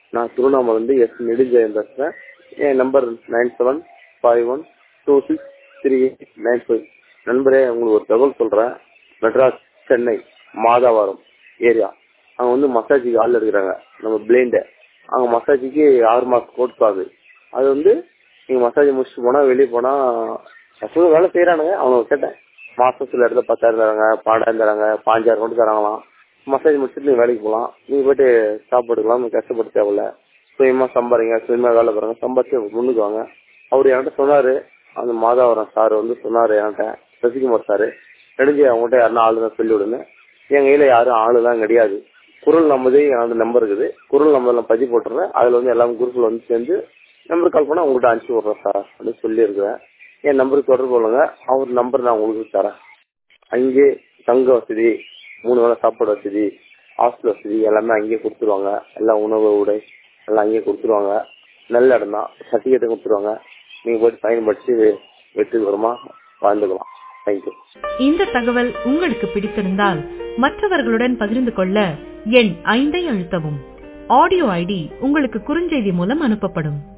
நான் திருவண்ணாமலேருந்து எஸ் நெடுஞ்செழியன் பேசுகிறேன் என் number nine seven five one two six three eight nine five நண்பரே உங்களுக்கு ஒரு தகவல் சொல்கிறேன் மெட்ராஸ் சென்னை மாதாவரம் ஏரியா அங்கே வந்து மசாஜுக்கு ஆள் எடுக்கிறாங்க நம்ம பிளைண்டு அங்கே மசாஜுக்கு ஆறு மாதம் கோர்ஸ் ஆகுது அது வந்து நீங்கள் மசாஜ் முடிச்சுட்டு போனால் வெளியே போனால் பசங்க வேலை செய்கிறானுங்க அவங்க கேட்டேன் மாதம் சில இடத்துல பத்தாயிரம் தராங்க பன்னெண்டாயிரம் தராங்க பாஞ்சாயிரம் கொண்டு தராங்களாம் மசாஜ் முடிச்சுட்டு நீங்கள் வேலைக்கு போகலாம் நீங்கள் போயிட்டு சாப்பிட்டுக்கலாம் நீங்கள் கஷ்டப்பட தேவையில்ல சுயமாக சம்பாதிங்க சுயமாக வேலை பாருங்க சம்பாதிச்சு முன்னுக்கு வாங்க அவர் என்கிட்ட சொன்னார் அந்த மாதாவரம் சார் வந்து சொன்னார் என்கிட்ட சசிகுமார் சார் நெடுஞ்சு அவங்ககிட்ட யாருன்னா ஆளு தான் சொல்லி விடுங்க என் கையில் யாரும் ஆளுலாம் கிடையாது குரல் நம்பதே அந்த நம்பர் இருக்குது குரல் நம்பர்ல பதிவு போட்டுறேன் அதில் வந்து எல்லாமே குரூப்பில் வந்து சேர்ந்து நம்பர் கால் பண்ணால் உங்கள்கிட்ட அனுப்பிச்சி விட்றேன் சார் அப்படின்னு சொல்லியிருக்கிறேன் என் நம்பருக்கு தொடர்பு கொள்ளுங்க அவர் நம்பர் நான் உங்களுக்கு தரேன் அங்கே தங்க வசதி மூணு வேளை சாப்பாடு வசதி ஹாஸ்டல் வசதி எல்லாமே அங்கேயே கொடுத்துருவாங்க எல்லாம் உணவு உடை எல்லாம் அங்கேயே கொடுத்துருவாங்க நல்ல இடம் தான் சர்டிஃபிகேட்டும் கொடுத்துருவாங்க நீங்கள் போயிட்டு சைன் படிச்சு வெற்றிகரமாக வாழ்ந்துக்கலாம் தேங்க்யூ இந்த தகவல் உங்களுக்கு பிடித்திருந்தால் மற்றவர்களுடன் பகிர்ந்து கொள்ள எண் ஐந்தை அழுத்தவும் ஆடியோ ஐடி உங்களுக்கு குறுஞ்செய்தி மூலம் அனுப்பப்படும்